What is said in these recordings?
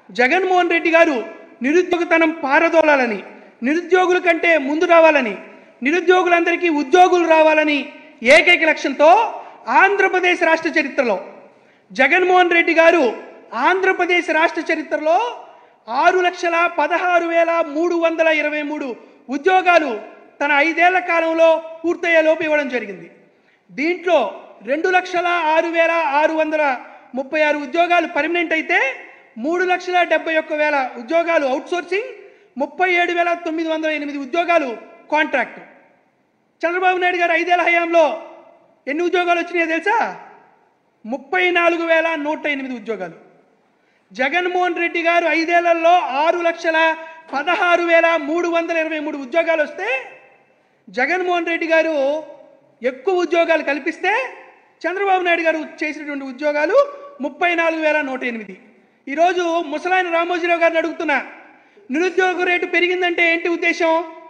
జగన్మోహన్ రెడ్డి గారు నిరుద్యోగతనం పారదోలాలని నిరుద్యోగుల కంటే ముందు రావాలని నిరుద్యోగులందరికీ ఉద్యోగులు రావాలని ఏకైక లక్ష్యంతో ఆంధ్రప్రదేశ్ రాష్ట్ర చరిత్రలో జగన్మోహన్ రెడ్డి గారు ఆంధ్రప్రదేశ్ రాష్ట్ర చరిత్రలో ఆరు లక్షల పదహారు వేల మూడు వందల ఇరవై మూడు ఉద్యోగాలు తన ఐదేళ్ల కాలంలో పూర్తయ్యేలోపు ఇవ్వడం జరిగింది దీంట్లో రెండు లక్షల ఆరు వేల ఆరు వందల ముప్పై ఆరు ఉద్యోగాలు పర్మనెంట్ అయితే మూడు లక్షల డెబ్బై ఒక్క వేల ఉద్యోగాలు అవుట్సోర్సింగ్ ముప్పై ఏడు వేల తొమ్మిది వందల ఎనిమిది ఉద్యోగాలు కాంట్రాక్ట్ చంద్రబాబు నాయుడు గారు ఐదేళ్ల హయాంలో ఎన్ని ఉద్యోగాలు వచ్చినాయో తెలుసా ముప్పై నాలుగు వేల నూట ఎనిమిది ఉద్యోగాలు జగన్మోహన్ రెడ్డి గారు ఐదేళ్లలో ఆరు లక్షల పదహారు వేల మూడు వందల ఇరవై మూడు ఉద్యోగాలు వస్తే జగన్మోహన్ రెడ్డి గారు ఎక్కువ ఉద్యోగాలు కల్పిస్తే చంద్రబాబు నాయుడు గారు చేసినటువంటి ఉద్యోగాలు ముప్పై నాలుగు వేల నూట ఎనిమిది ఈరోజు ముసలాయన రామోజీరావు గారిని అడుగుతున్నా నిరుద్యోగ రేటు పెరిగిందంటే ఏంటి ఉద్దేశం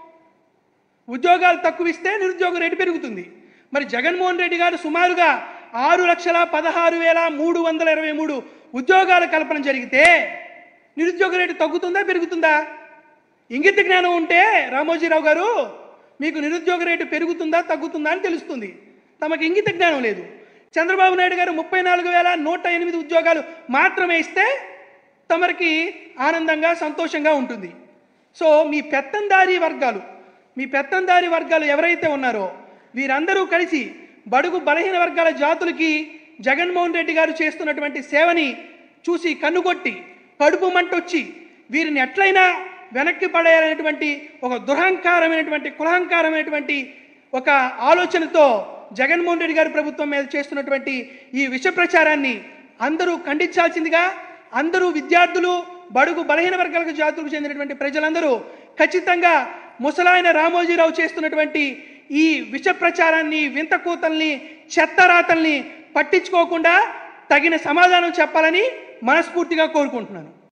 ఉద్యోగాలు తక్కువ ఇస్తే నిరుద్యోగ రేటు పెరుగుతుంది మరి జగన్మోహన్ రెడ్డి గారు సుమారుగా ఆరు లక్షల పదహారు వేల మూడు వందల ఇరవై మూడు ఉద్యోగాల కల్పన జరిగితే నిరుద్యోగ రేటు తగ్గుతుందా పెరుగుతుందా ఇంగిత జ్ఞానం ఉంటే రామోజీరావు గారు మీకు నిరుద్యోగ రేటు పెరుగుతుందా తగ్గుతుందా అని తెలుస్తుంది తమకు ఇంగిత జ్ఞానం లేదు చంద్రబాబు నాయుడు గారు ముప్పై నాలుగు వేల నూట ఎనిమిది ఉద్యోగాలు మాత్రమే ఇస్తే తమరికి ఆనందంగా సంతోషంగా ఉంటుంది సో మీ పెత్తందారీ వర్గాలు మీ పెత్తందారీ వర్గాలు ఎవరైతే ఉన్నారో వీరందరూ కలిసి బడుగు బలహీన వర్గాల జాతులకి జగన్మోహన్ రెడ్డి గారు చేస్తున్నటువంటి సేవని చూసి కన్నుకొట్టి కడుపు మంటొచ్చి వీరిని ఎట్లయినా వెనక్కి పడేయాలనేటువంటి ఒక దురహంకారమైనటువంటి కులహంకారమైనటువంటి ఒక ఆలోచనతో జగన్మోహన్ రెడ్డి గారి ప్రభుత్వం మీద చేస్తున్నటువంటి ఈ విష ప్రచారాన్ని అందరూ ఖండించాల్సిందిగా అందరూ విద్యార్థులు బడుగు బలహీన వర్గాలకు జాతులకు చెందినటువంటి ప్రజలందరూ ఖచ్చితంగా ముసలాయన రామోజీరావు చేస్తున్నటువంటి ఈ విష ప్రచారాన్ని వింత కూతల్ని చెత్తరాతల్ని పట్టించుకోకుండా తగిన సమాధానం చెప్పాలని మనస్ఫూర్తిగా కోరుకుంటున్నాను